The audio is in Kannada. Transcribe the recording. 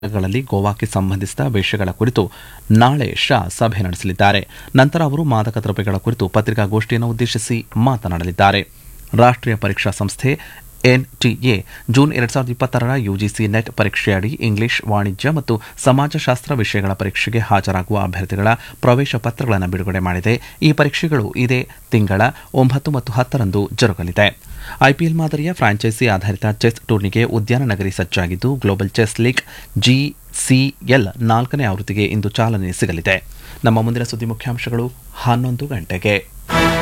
ಗಳಲ್ಲಿ ಗೋವಾಕ್ಕೆ ಸಂಬಂಧಿಸಿದ ವಿಷಯಗಳ ಕುರಿತು ನಾಳೆ ಶಾ ಸಭೆ ನಡೆಸಲಿದ್ದಾರೆ ನಂತರ ಅವರು ಮಾದಕ ದ್ರವ್ಯಗಳ ಕುರಿತು ಪತ್ರಿಕಾಗೋಷ್ಠಿಯನ್ನು ಉದ್ದೇಶಿಸಿ ಮಾತನಾಡಲಿದ್ದಾರೆ ರಾಷ್ಟ್ರೀಯ ಪರೀಕ್ಷಾ ಸಂಸ್ಥೆ ಎನ್ಟಿಎ ಜೂನ್ ಎರಡ್ ಸಾವಿರದ ಇಪ್ಪತ್ತರರ ಯುಜಿಸಿ ನೆಟ್ ಪರೀಕ್ಷೆಯಡಿ ಇಂಗ್ಲಿಷ್ ವಾಣಿಜ್ಯ ಮತ್ತು ಸಮಾಜಶಾಸ್ತ್ರ ವಿಷಯಗಳ ಪರೀಕ್ಷೆಗೆ ಹಾಜರಾಗುವ ಅಭ್ಯರ್ಥಿಗಳ ಪ್ರವೇಶ ಪತ್ರಗಳನ್ನು ಬಿಡುಗಡೆ ಮಾಡಿದೆ ಈ ಪರೀಕ್ಷೆಗಳು ಇದೇ ತಿಂಗಳ ಒಂಬತ್ತು ಮತ್ತು ಹತ್ತರಂದು ಜರುಗಲಿದೆ ಐಪಿಎಲ್ ಮಾದರಿಯ ಫ್ರಾಂಚೈಸಿ ಆಧಾರಿತ ಚೆಸ್ ಟೂರ್ನಿಗೆ ಉದ್ಯಾನ ನಗರಿ ಸಜ್ಜಾಗಿದ್ದು ಗ್ಲೋಬಲ್ ಚೆಸ್ ಲೀಗ್ ಜಿಸಿಎಲ್ ನಾಲ್ಕನೇ ಆವೃತ್ತಿಗೆ ಇಂದು ಚಾಲನೆ ಸಿಗಲಿದೆ ನಮ್ಮ ಮುಂದಿನ ಸುದ್ದಿ ಮುಖ್ಯಾಂಶಗಳು ಹನ್ನೊಂದು ಗಂಟೆಗೆ